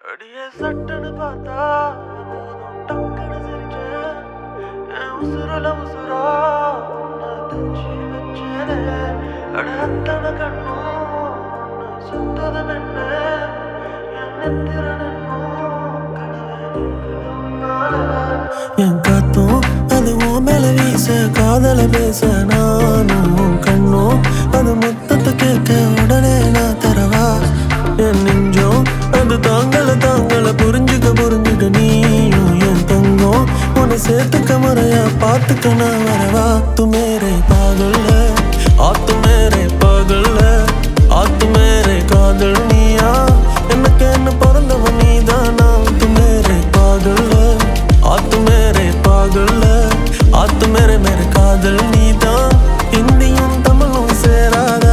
அடியே சட்டுன்னு பார்த்தா போதும் டக்குன்னு சிரிச்சேன் என் உசுருல உசுரா உன்னை தச்சு வச்சேனே அட அத்தனை கண்ணும் உன்னை சுத்தது மென்ன என் நெத்திர நின்னும் கடவே நிற்குது உன்னால என் காத்தும் அது உன் மேல வீச காதல பேச நானும் உன் கண்ணும் அது மொத்தத்தை கேட்க உடனே நான் தரவா என் நெஞ்சம் அது தாங்கள தாங்கள புரிஞ்சுக்க புரிஞ்சுக்க நீயும் என் தங்கம் உன்னை சேர்த்துக்க முறையா பார்த்துக்க நான் வரவா து மேரே பாகல்ல ஆத்து மேரே பகல்ல ஆத்து மேரே காதல் நீயா எனக்கு என்ன பிறந்தவன் நீதானா து மேரே பாகல்ல ஆத்து மேரே பாகல்ல ஆத்து மேரே மேரே காதல் நீதான் இந்தியும் தமிழும் சேராதா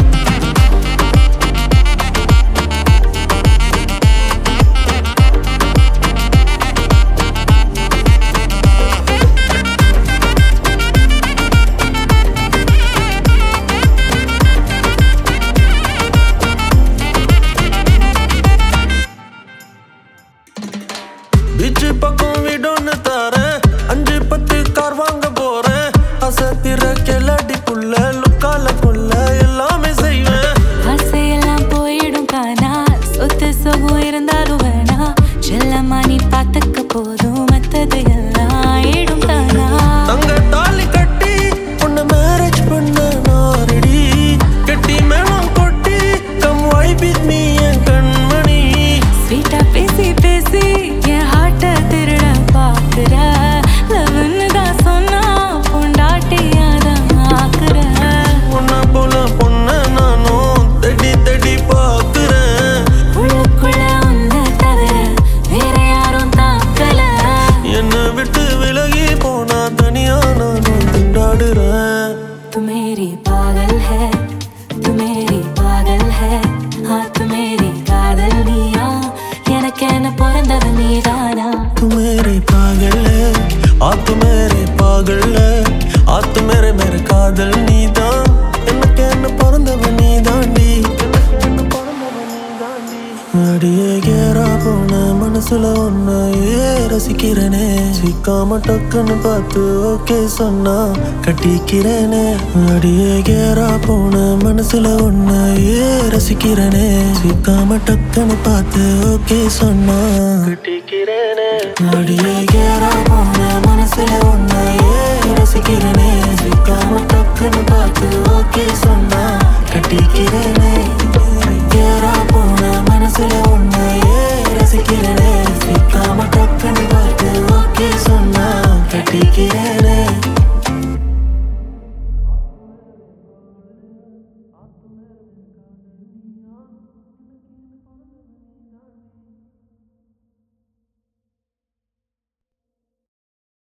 பீச்சு பக்கம் வீடொன்னு தரேன் அஞ்சு பத்து கார் வாங்க போறேன் அசத்திர கிளடி புள்ள லுக்கால புள்ள எல்லாமே செய்வேன் ஆசையெல்லாம் போயிடும் காணா சொத்து சுகம் இருந்தாலும் வேணா செல்லம்மா நீ பார்த்துக்க போதும் மத்தது எல்லாம் ஆயிடும் தானா தங்க தாலி கட்டி உன்னை மேரேஜ் பண்ண நான் ரெடி கட்டி மேளம் கொட்டி கம் வைப் வித் மீ என் கண்மணி ஸ்வீட்டா பேசி பேசி என் ஹார்ட்ட திருட பாக்குற லவ்னு தான் சொன்னா பொண்டாட்டியாதான் ஆக்குற உன்னை போல பொண்ண நானும் தேடி தேடி பார்க்கிறேன் உள்ளுக்குள்ள உன்னை தவிர வேற யாரும் தாக்கல என்னை விட்டு விலகி போனா தனியா நானும் திண்டாடுறேன் तू मेरी पागल है तू मेरी पागल है हाँ तू मेरी காதல் நீயா எனக்கு என்ன பிறந்தவன் நீதானா तू मेरे पागल है आ तू मेरे पागल है आ तू मेरे मेरे காதல் நீதான் எனக்கு என்ன பிறந்தவன் நீ தாண்டி அடியே கேரா போன மனசுல ஒன்ன ஏ ரசிக்கிறேனே சிக்காம டக்குன்னு பார்த்து ஓகே சொன்னா கட்டிக்கிறேனே அடியே கேரா போன மனசுல ஒன்ன ஏ ரசிக்கிறேனே சிக்காம டக்குன்னு பார்த்து ஓகே சொன்னா கட்டிக்கிறேனே அடியே கேரா போன மனசுல ஒன்ன ஏ ரசிக்கிறேனே சிக்காம டக்குன்னு பார்த்து ஓகே சொன்னா கட்டிக்கிறேனே கேரா போன